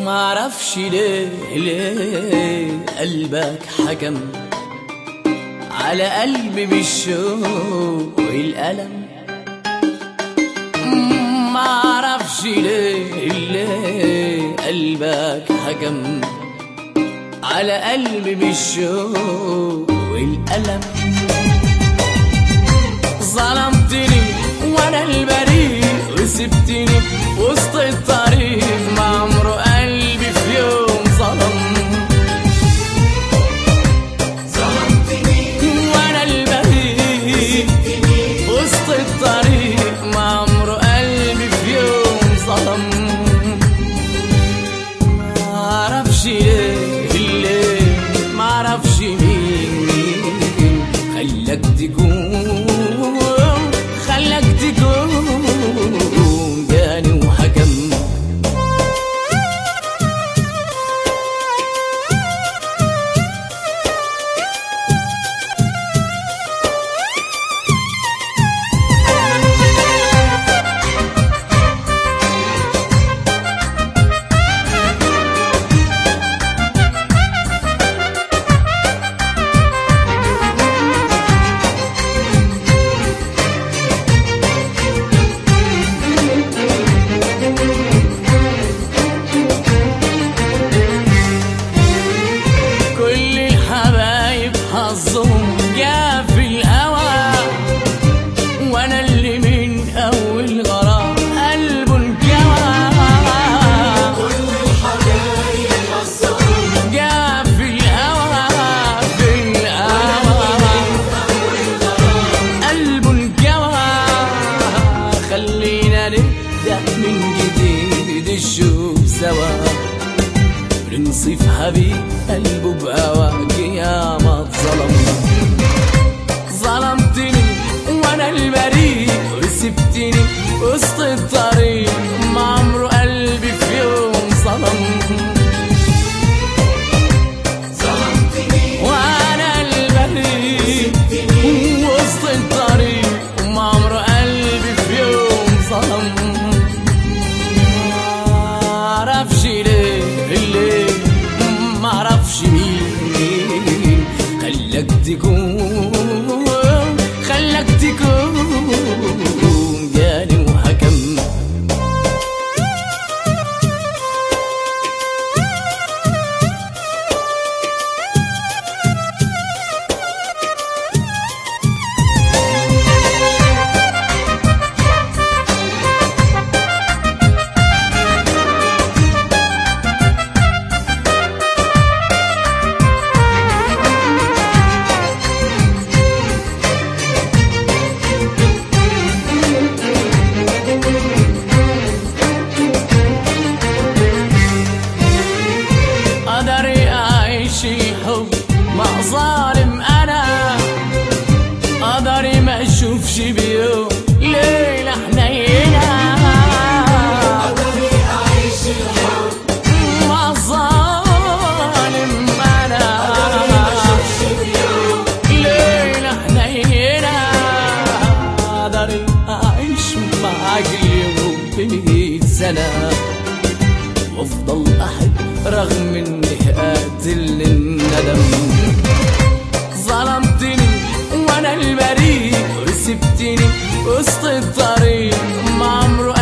معرفش ليه ليه قلبك حكم على قلبي بالشوق والألم معرفش ليه ليه قلبك حكم على قلبي بالشوق والألم ظلمتني وانا البريء وسبتني وسط الطريق ما عمره قلبي في يوم ظلم وانا البريء وسط الطريق ما عمره قلبي في يوم ظلم معرفش ليه ليه معرفش مين مين خلاك تكون خلاك تكون جاني وحكم كل الحبايب حظهم جا في الهوى وانا اللي من اول غرام قلبه انكوى جا في الهوى في الهوى قلبه انكوى خلينا نبدا من جديد الشوف سوا بنصيف حبيب قلبه بهواك يا ما اتظلم ظلمتني وانا البريء وسبتني وسط الطريق ما عمره قلبي في يوم ظلم وانا البريء وسط الطريق ما عمره قلبي في يوم ظلم معرفش ليه ليه معرفش مين خلاك تكون خلاك تكون جاني وحكم قدري اعيش الحب مع ظالم انا قدري ما اشوفش بيوم ليلة حنينة مع ظالم انا ليلة حنينة قدري اعيش معاك اليوم بمية سنة وافضل احب رغم اني قاتل الندم ظلمتني وانا البريء وسبتني وسط الطريق ما عمره